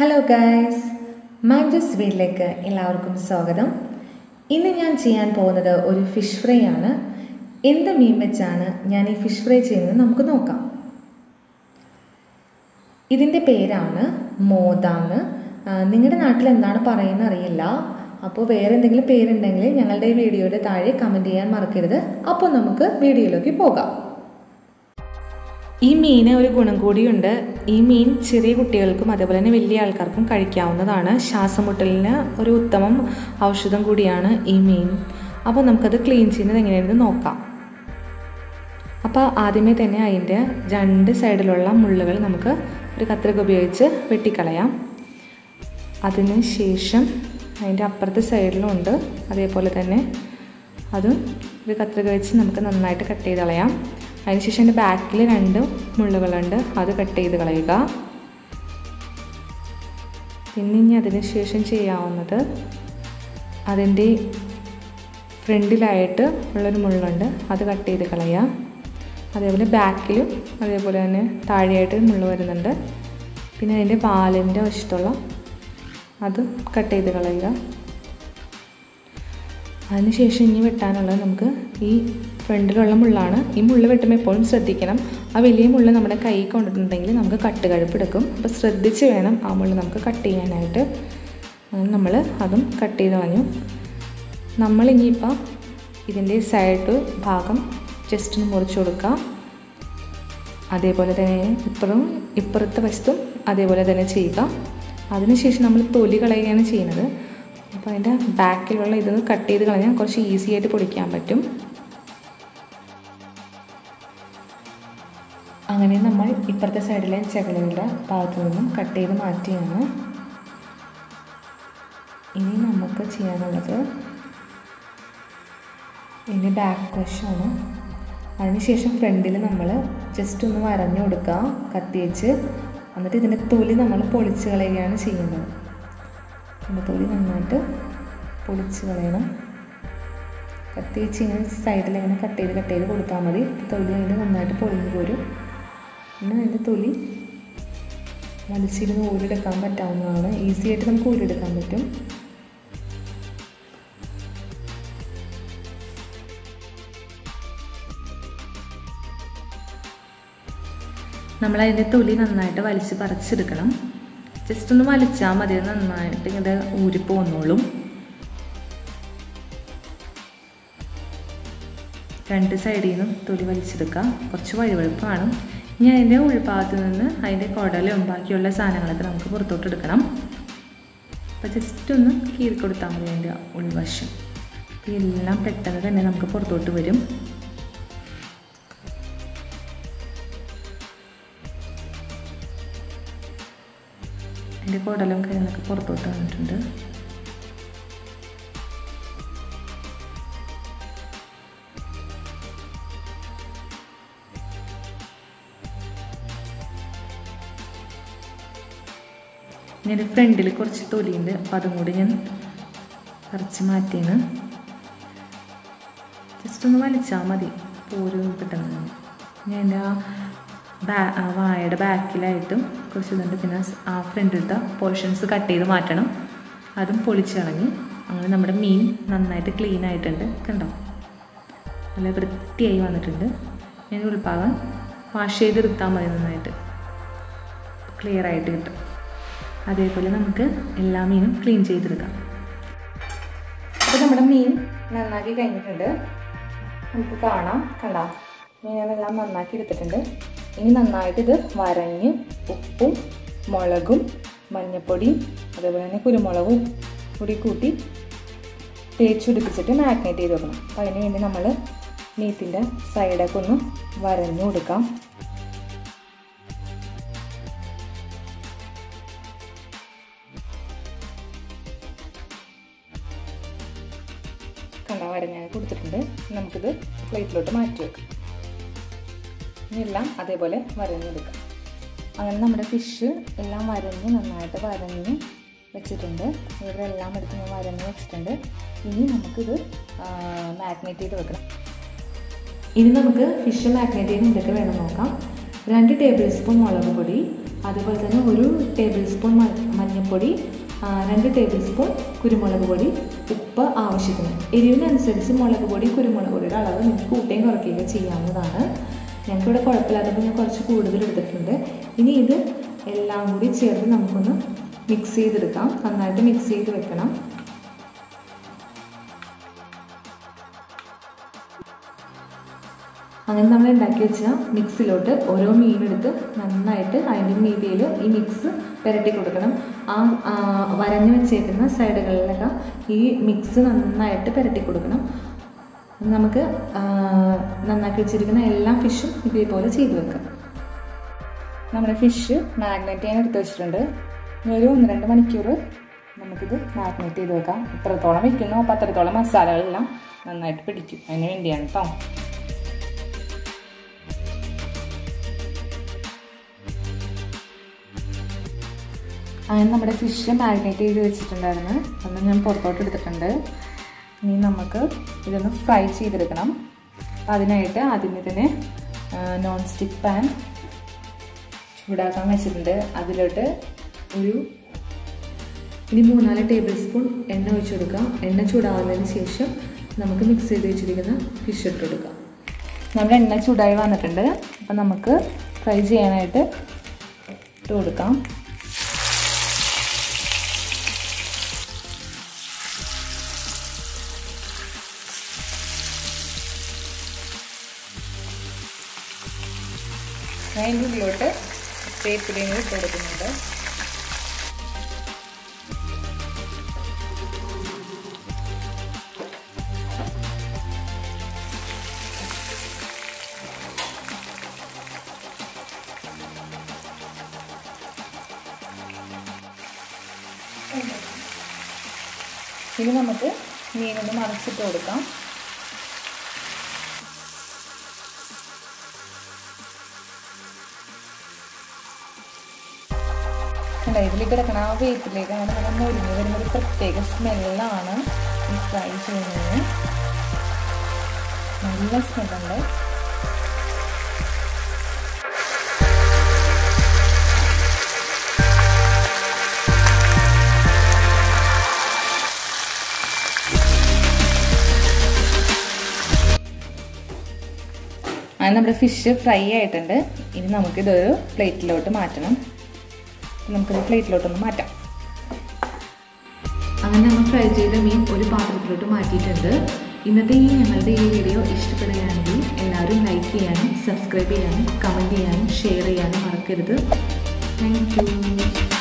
hello guys മാൻഡസ് വീട്ടിലേക്ക് എല്ലാവർക്കും സ്വാഗതം ഇന്ന് ഞാൻ ചെയ്യാൻ പോകുന്നത് ഒരു ഫിഷ് ഫ്രൈ ആണ് എന്ത് മീൻ വെച്ചാണ് ഞാൻ ഈ ഫിഷ് ഫ്രൈ ചെയ്യുന്നത് നമുക്ക് നോക്കാം ഇതിൻ്റെ പേരാണ് മോദാന്ന് നിങ്ങളുടെ നാട്ടിൽ എന്താണ് പറയുന്നത് അറിയില്ല അപ്പോൾ വേറെ എന്തെങ്കിലും പേരുണ്ടെങ്കിൽ ഞങ്ങളുടെ ഈ വീഡിയോയുടെ താഴെ കമൻറ്റ് ചെയ്യാൻ മറക്കരുത് അപ്പോൾ നമുക്ക് വീഡിയോയിലേക്ക് പോകാം ഈ മീന് ഒരു ഗുണം കൂടിയുണ്ട് ഈ മീൻ ചെറിയ കുട്ടികൾക്കും അതേപോലെ തന്നെ വലിയ ആൾക്കാർക്കും കഴിക്കാവുന്നതാണ് ശ്വാസമുട്ടലിന് ഒരു ഉത്തമം ഔഷധം കൂടിയാണ് ഈ മീൻ അപ്പോൾ നമുക്കത് ക്ലീൻ ചെയ്യുന്നത് എങ്ങനെയാണെന്ന് നോക്കാം അപ്പോൾ ആദ്യമേ തന്നെ അതിൻ്റെ രണ്ട് സൈഡിലുള്ള മുള്ളുകൾ നമുക്ക് ഒരു കത്രിക ഉപയോഗിച്ച് വെട്ടിക്കളയാം അതിന് ശേഷം അതിൻ്റെ അപ്പുറത്തെ സൈഡിലും ഉണ്ട് അതേപോലെ തന്നെ അതും ഒരു കത്രിക വെച്ച് നമുക്ക് നന്നായിട്ട് കട്ട് ചെയ്ത് കളയാം അതിനുശേഷം എൻ്റെ ബാക്കിൽ രണ്ട് മുള്ളുകളുണ്ട് അത് കട്ട് ചെയ്ത് കളയുക പിന്നെ ഇനി അതിന് ശേഷം ചെയ്യാവുന്നത് അതിൻ്റെ ഫ്രണ്ടിലായിട്ട് ഉള്ളൊരു മുള്ളുണ്ട് അത് കട്ട് ചെയ്ത് കളയുക അതേപോലെ ബാക്കിലും അതേപോലെ തന്നെ താഴെയായിട്ട് മുള്ള് വരുന്നുണ്ട് പിന്നെ അതിൻ്റെ പാലിൻ്റെ വശത്തുള്ള അത് കട്ട് ചെയ്ത് കളയുക അതിനുശേഷം ഇനി വെട്ടാനുള്ളത് നമുക്ക് ഈ ഫ്രണ്ടിലുള്ള മുള്ളാണ് ഈ മുള്ള വെട്ടുമ്പോൾ എപ്പോഴും ശ്രദ്ധിക്കണം ആ വലിയ മുള്ള നമ്മുടെ കൈ കൊണ്ടിട്ടുണ്ടെങ്കിൽ നമുക്ക് കട്ട് കഴുപ്പെടുക്കും അപ്പോൾ ശ്രദ്ധിച്ച് വേണം ആ മുള്ള നമുക്ക് കട്ട് ചെയ്യാനായിട്ട് അങ്ങനെ നമ്മൾ അതും കട്ട് ചെയ്ത് കളഞ്ഞു നമ്മളിനിയിപ്പോൾ ഇതിൻ്റെ സൈഡ് ഭാഗം ജസ്റ്റ് ഒന്ന് മുറിച്ച് കൊടുക്കുക അതേപോലെ തന്നെ ഇപ്പുറം ഇപ്പുറത്തെ വശത്തും അതേപോലെ തന്നെ ചെയ്യുക അതിനുശേഷം നമ്മൾ തൊലി കളയുകയാണ് ചെയ്യുന്നത് അപ്പോൾ അതിൻ്റെ ബാക്കിലുള്ള ഇതൊന്ന് കട്ട് ചെയ്ത് കളഞ്ഞാൽ കുറച്ച് ഈസി ആയിട്ട് പൊടിക്കാൻ പറ്റും അങ്ങനെ നമ്മൾ ഇപ്പുറത്തെ സൈഡിലെ ചകലയുടെ ഭാഗത്തു നിന്നും കട്ട് ചെയ്ത് മാറ്റിയാണ് ഇനി നമുക്ക് ചെയ്യാനുള്ളത് ഇതിൻ്റെ ബാക്ക് വശമാണ് അതിനുശേഷം ഫ്രണ്ടിൽ നമ്മൾ ജസ്റ്റ് ഒന്ന് വരഞ്ഞു കൊടുക്കുക കത്തി വെച്ച് എന്നിട്ട് ഇതിൻ്റെ തൊലി നമ്മൾ പൊളിച്ച് കളയുകയാണ് ചെയ്യുന്നത് ഇതിൻ്റെ തൊലി നന്നായിട്ട് പൊളിച്ച് കളയണം കത്തി വെച്ച് ഇങ്ങനെ സൈഡിൽ ഇങ്ങനെ കട്ട് ചെയ്ത് കട്ട് ചെയ്ത് കൊടുത്താൽ മതി തൊലി അതിൻ്റെ നന്നായിട്ട് പൊളിഞ്ഞ് പോരും പിന്നെ അതിൻ്റെ തൊലി വലിച്ചിരുന്ന് ഊരെടുക്കാൻ പറ്റാവുന്നതാണ് ഈസി ആയിട്ട് നമുക്ക് ഊരെടുക്കാൻ പറ്റും നമ്മൾ അതിൻ്റെ തൊലി നന്നായിട്ട് വലിച്ച് പറിച്ചെടുക്കണം ജസ്റ്റ് ഒന്ന് വലിച്ചാൽ മതി നന്നായിട്ട് ഇങ്ങനെ ഊരിപ്പോന്നോളും രണ്ട് സൈഡിൽ നിന്നും തൊലി വലിച്ചെടുക്കാം കുറച്ച് വഴുവഴുപ്പ് കാണും ഇനി അതിൻ്റെ ഉൾഭാഗത്ത് നിന്ന് അതിൻ്റെ കുടലും ബാക്കിയുള്ള സാധനങ്ങളൊക്കെ നമുക്ക് പുറത്തോട്ട് എടുക്കണം അപ്പോൾ ജസ്റ്റ് ഒന്ന് കീറി കൊടുത്താൽ മതി അതിൻ്റെ ഉൾവശം അപ്പോൾ എല്ലാം പെട്ടെന്ന് തന്നെ നമുക്ക് പുറത്തോട്ട് വരും അതിൻ്റെ കുടലും കാര്യങ്ങളൊക്കെ പുറത്തോട്ട് വന്നിട്ടുണ്ട് ഇതിൻ്റെ ഫ്രണ്ടിൽ കുറച്ച് തൊലിയുണ്ട് അപ്പോൾ അതും കൂടി ഞാൻ പറിച്ച് മാറ്റിയാണ് ജസ്റ്റ് ഒന്ന് വലിച്ചാൽ മതി പോര് കിട്ടുന്നത് ഞാൻ എൻ്റെ ആ ബാ വായയുടെ ബാക്കിലായിട്ടും കുറച്ച് ഇതുണ്ട് പിന്നെ ആ ഫ്രണ്ടിലത്തെ പോർഷൻസ് കട്ട് ചെയ്ത് മാറ്റണം അതും പൊളിച്ച് കളഞ്ഞ് അങ്ങനെ നമ്മുടെ മീൻ നന്നായിട്ട് ക്ലീൻ ആയിട്ടുണ്ട് കണ്ടോ നല്ല വൃത്തിയായി വന്നിട്ടുണ്ട് ഞാൻ ഉൾഭാഗം വാഷ് ചെയ്തെടുത്താൽ മതി നന്നായിട്ട് ക്ലിയർ ആയിട്ട് കിട്ടും അതേപോലെ നമുക്ക് എല്ലാ മീനും ക്ലീൻ ചെയ്തെടുക്കാം അപ്പോൾ നമ്മുടെ മീൻ നന്നാക്കി കഴിഞ്ഞിട്ടുണ്ട് നമുക്ക് കാണാം കണ്ടോ മീനുകളെല്ലാം നന്നാക്കി എടുത്തിട്ടുണ്ട് ഇനി നന്നായിട്ട് ഇത് വരഞ്ഞ് ഉപ്പും മുളകും മഞ്ഞൾപ്പൊടിയും അതേപോലെ തന്നെ കുരുമുളകും കൂടി കൂട്ടി തേച്ചുപിടിപ്പിച്ചിട്ട് മാഗ്നേറ്റ് ചെയ്ത് വെക്കണം അപ്പോൾ അതിന് വേണ്ടി നമ്മൾ മീറ്റിൻ്റെ സൈഡൊക്കെ ഒന്ന് വരഞ്ഞു കൊടുക്കാം കണ്ട വരഞ്ഞ കൊടുത്തിട്ടുണ്ട് നമുക്കിത് പ്ലേറ്റിലോട്ട് മാറ്റി വെക്കാം ഇനിയെല്ലാം അതേപോലെ വരഞ്ഞെടുക്കാം അങ്ങനെ നമ്മുടെ ഫിഷ് എല്ലാം വരഞ്ഞ് നന്നായിട്ട് വരഞ്ഞ് വെച്ചിട്ടുണ്ട് ഇവിടെ എല്ലാം എടുത്ത് ഞാൻ വരഞ്ഞ് വെച്ചിട്ടുണ്ട് ഇനി നമുക്കിത് മാഗ്നേറ്റ് ചെയ്ത് വെക്കണം ഇനി നമുക്ക് ഫിഷ് മാഗ്നേറ്റ് ചെയ്യുന്ന എന്തൊക്കെ വേണം നോക്കാം രണ്ട് ടേബിൾ സ്പൂൺ മുളക് പൊടി അതുപോലെ തന്നെ ഒരു ടേബിൾ സ്പൂൺ മഞ്ഞൾപ്പൊടി രണ്ട് ടേബിൾ സ്പൂൺ കുരുമുളക് പൊടി ഉപ്പ് ആവശ്യത്തിന് എരിവിനനുസരിച്ച് മുളക് പൊടി കുരുമുളക് പൊടിയുടെ അളവ് നിങ്ങൾക്ക് കൂട്ടുകയും കുറയ്ക്കുകയും ചെയ്യാവുന്നതാണ് ഞങ്ങൾക്കിവിടെ കുഴപ്പമില്ലാത്തപ്പോൾ ഞാൻ കുറച്ച് കൂടുതൽ എടുത്തിട്ടുണ്ട് ഇനി ഇത് എല്ലാം കൂടി ചേർത്ത് നമുക്കൊന്ന് മിക്സ് ചെയ്തെടുക്കാം നന്നായിട്ട് മിക്സ് ചെയ്ത് വെക്കണം അങ്ങനെ നമ്മൾ ഉണ്ടാക്കി വെച്ച മിക്സിലോട്ട് ഓരോ മീനെടുത്ത് നന്നായിട്ട് അതിൻ്റെ മീതിയിൽ ഈ മിക്സ് പുരട്ടി കൊടുക്കണം ആ വരഞ്ഞു വെച്ചേക്കുന്ന സൈഡുകളിലൊക്കെ ഈ മിക്സ് നന്നായിട്ട് പുരട്ടി കൊടുക്കണം നമുക്ക് നന്നാക്കി വെച്ചിരിക്കുന്ന എല്ലാ ഫിഷും ഇതേപോലെ ചെയ്ത് വെക്കാം നമ്മുടെ ഫിഷ് മാഗ്നേറ്റ് ചെയ്യാൻ എടുത്ത് വെച്ചിട്ടുണ്ട് ഒരു ഒന്ന് രണ്ട് മണിക്കൂർ നമുക്കിത് മാഗ്നേറ്റ് ചെയ്ത് വെക്കാം എത്രത്തോളം വെക്കുന്നോ അപ്പോൾ അത്രത്തോളം മസാലകളെല്ലാം നന്നായിട്ട് പിടിക്കും അതിന് വേണ്ടിയാണ് കേട്ടോ അങ്ങനെ നമ്മുടെ ഫിഷ് മാരിനേറ്റ് ചെയ്ത് വെച്ചിട്ടുണ്ടായിരുന്നു അന്ന് ഞാൻ പുറത്തോട്ട് എടുത്തിട്ടുണ്ട് ഇനി നമുക്ക് ഇതൊന്ന് ഫ്രൈ ചെയ്തെടുക്കണം അപ്പം അതിനായിട്ട് ആദ്യമേ തന്നെ നോൺ സ്റ്റിക്ക് പാൻ ചൂടാക്കാൻ വെച്ചിട്ടുണ്ട് അതിലോട്ട് ഒരു ഇനി മൂന്നാല് ടേബിൾ സ്പൂൺ എണ്ണ ഒഴിച്ചു കൊടുക്കാം എണ്ണ ചൂടാവുന്നതിന് ശേഷം നമുക്ക് മിക്സ് ചെയ്ത് വെച്ചിരിക്കുന്ന ഫിഷ് ഇട്ട് കൊടുക്കാം നമ്മുടെ എണ്ണ ചൂടായി വന്നിട്ടുണ്ട് അപ്പം നമുക്ക് ഫ്രൈ ചെയ്യാനായിട്ട് ഇട്ട് കൊടുക്കാം ഞാൻ ഇതിൻ്റെ ഉള്ളിലോട്ട് വേപ്പിലയും കൂടി ഇട്ട് കൊടുക്കുന്നുണ്ട് ഇനി നമുക്ക് മീനൊന്ന് മറിച്ചിട്ട് കൊടുക്കാം അല്ല ഇതിൽ കിടക്കണ ആ വേപ്പിലേക്ക് അങ്ങനെ നമ്മൾ മുരിഞ്ഞ് വരുന്ന ഒരു പ്രത്യേക സ്മെല്ലാണ് ഈ ഫ്രൈ ചെയ്യുന്നതിന് നല്ല സ്മെല്ലുണ്ട് അങ്ങനെ നമ്മുടെ ഫിഷ് ഫ്രൈ ആയിട്ടുണ്ട് ഇനി നമുക്കിതൊരു പ്ലേറ്റിലോട്ട് മാറ്റണം നമുക്കത് പ്ലേറ്റിലോട്ടൊന്ന് മാറ്റാം അങ്ങനെ നമ്മൾ ഫ്രൈ ചെയ്ത മീൻ ഒരു പാത്രത്തിലോട്ട് മാറ്റിയിട്ടുണ്ട് ഇന്നത്തെ ഈ ഞങ്ങളുടെ ഈ വീഡിയോ ഇഷ്ടപ്പെടുകയാണെങ്കിൽ എല്ലാവരും ലൈക്ക് ചെയ്യാനും സബ്സ്ക്രൈബ് ചെയ്യാനും കമൻറ്റ് ചെയ്യാനും ഷെയർ ചെയ്യാനും മറക്കരുത് താങ്ക് യു